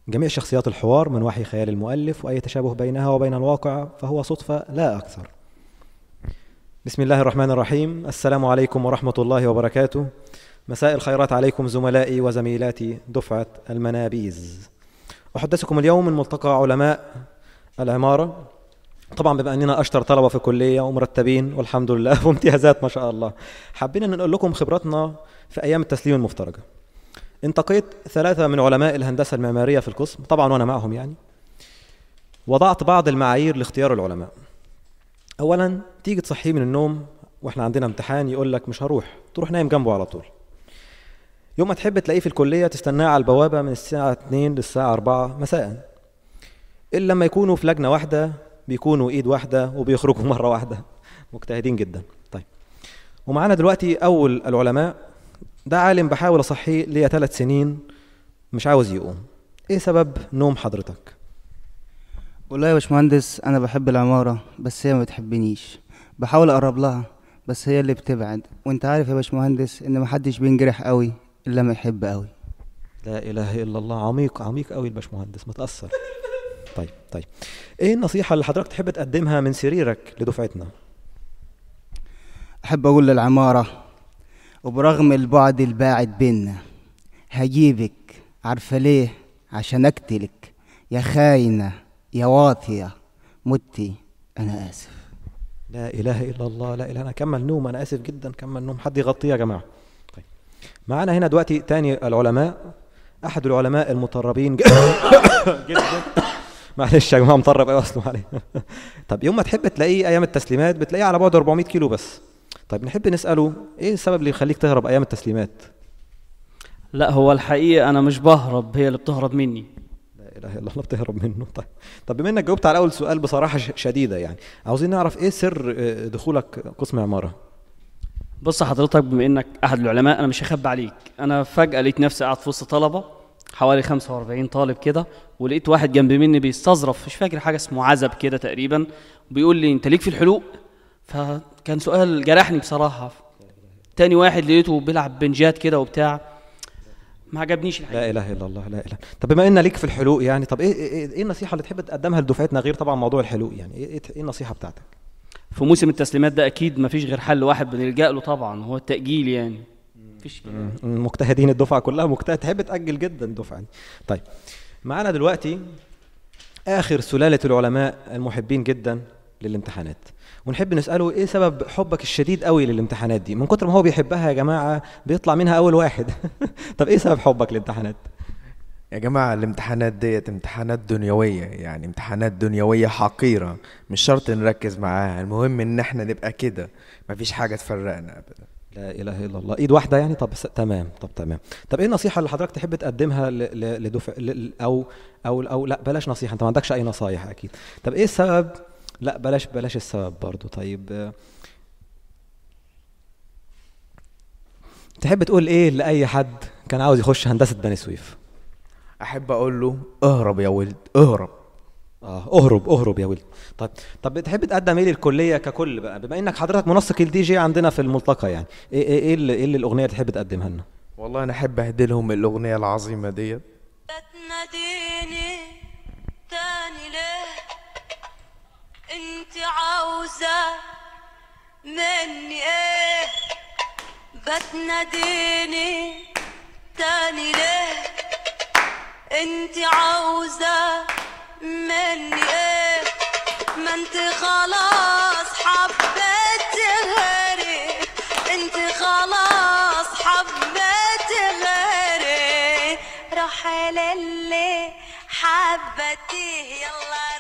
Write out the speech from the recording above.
جميع شخصيات الحوار من وحي خيال المؤلف وأي تشابه بينها وبين الواقع فهو صدفة لا أكثر بسم الله الرحمن الرحيم السلام عليكم ورحمة الله وبركاته مساء الخيرات عليكم زملائي وزميلاتي دفعة المنابيز أحدثكم اليوم من ملتقى علماء العمارة طبعا بما اننا اشطر طلبه في الكليه ومرتبين والحمد لله وامتيازات ما شاء الله حابين ان نقول لكم خبراتنا في ايام التسليم المفترجه انتقيت ثلاثه من علماء الهندسه المعماريه في القسم طبعا وانا معهم يعني وضعت بعض المعايير لاختيار العلماء اولا تيجي تصحيه من النوم واحنا عندنا امتحان يقول لك مش هروح تروح نايم جنبه على طول يوم ما تحب تلاقيه في الكليه تستناه على البوابه من الساعه 2 للساعه 4 مساء الا لما يكونوا في لجنه واحده بيكونوا ايد واحده وبيخرجوا مره واحده مجتهدين جدا طيب ومعانا دلوقتي اول العلماء ده عالم بحاول اصحيه ليا ثلاث سنين مش عاوز يقوم ايه سبب نوم حضرتك والله يا باشمهندس انا بحب العماره بس هي ما بتحبنيش بحاول اقرب لها بس هي اللي بتبعد وانت عارف يا باشمهندس ان محدش بينجرح قوي الا ما يحب قوي لا اله الا الله عميق عميق قوي الباشمهندس متاثر طيب طيب ايه النصيحه اللي حضرتك تحب تقدمها من سريرك لدفعتنا احب اقول للعماره وبرغم البعد الباعد بينا هجيبك عارفه ليه عشان اقتلك يا خاينه يا واطيه متي انا اسف لا اله الا الله لا اله انا كمل نوم انا اسف جدا كمل نوم حد يغطيه يا جماعه طيب معانا هنا دلوقتي تاني العلماء احد العلماء المطربين جدا معلش يا جماعه مطرب قوي اصله عليه طب يوم ما تحب تلاقيه ايام التسليمات بتلاقيه على بعد 400 كيلو بس طيب نحب نساله ايه السبب اللي يخليك تهرب ايام التسليمات لا هو الحقيقة أنا مش بهرب هي اللي بتهرب مني لا اله الا الله بتهرب منه طيب طب بما انك جاوبت على اول سؤال بصراحه ش- شديده يعني عاوزين نعرف ايه سر آه، دخولك قسم عماره بص حضرتك بما إنك أحد العلماء أنا مش هخبي عليك أنا فجأة لقيت نفسي قاعد في وسط طلبة حوالي 45 طالب كده ولقيت واحد جنب مني بيستظرف مش فاكر حاجة اسمه عزب كده تقريبا بيقول لي أنت ليك في الحلوق فكان سؤال جرحني بصراحة تاني واحد لقيته بيلعب بنجات كده وبتاع ما عجبنيش الحقيقة لا اله الا الله لا اله طب بما ان ليك في الحلوق يعني طب ايه ايه, إيه النصيحه اللي تحب تقدمها لدفعتنا غير طبعا موضوع الحلوق يعني ايه ايه إيه النصيحه بتاعتك في موسم التسليمات ده أكيد مفيش غير حل واحد بنلجأ له طبعا هو التأجيل يعني مفيش كلام. مجتهدين الدفعه كلها مجتهد تحب تاجل جدا الدفعه دي طيب معانا دلوقتي اخر سلاله العلماء المحبين جدا للامتحانات ونحب نساله ايه سبب حبك الشديد قوي للامتحانات دي من كتر ما هو بيحبها يا جماعه بيطلع منها اول واحد طب ايه سبب حبك للامتحانات يا جماعة الامتحانات ديت امتحانات دنيوية يعني امتحانات دنيوية حقيرة مش شرط نركز معاها المهم ان احنا نبقى كده مفيش حاجة تفرقنا ابدا لا اله الا الله ايد واحده يعني طب س... تمام طب تمام طب ايه النصيحه اللي حضرتك تحب تقدمها ل... ل... لدفع ل... او او او لا بلاش نصيحه انت ما عندكش اي نصايح اكيد طب ايه السبب لا بلاش بلاش السبب برضو طيب آه، تحب تقول ايه لاي حد كان عاوز يخش هندسه بني سويف احب اقول له اهرب يا ولد اهرب اه اهرب اهرب يا ولد طيب طب بتحب تقدم ايه للكليه ككل بقى بما انك حضرتك منسق الدي جي عندنا في الملتقى يعني ايه ايه ايه اللي, إيه اللي الاغنيه اللي تحب تقدمها لنا والله انا احب اهدي لهم الاغنية العظيمة ديت تناديني تاني ليه انت عاوزة مني ايه بتناديني تاني ليه انت عاوزة مني ايه ما انت خلاص حبيت غيري انت خلاص حبيت غيري روح للي حبتيه يلا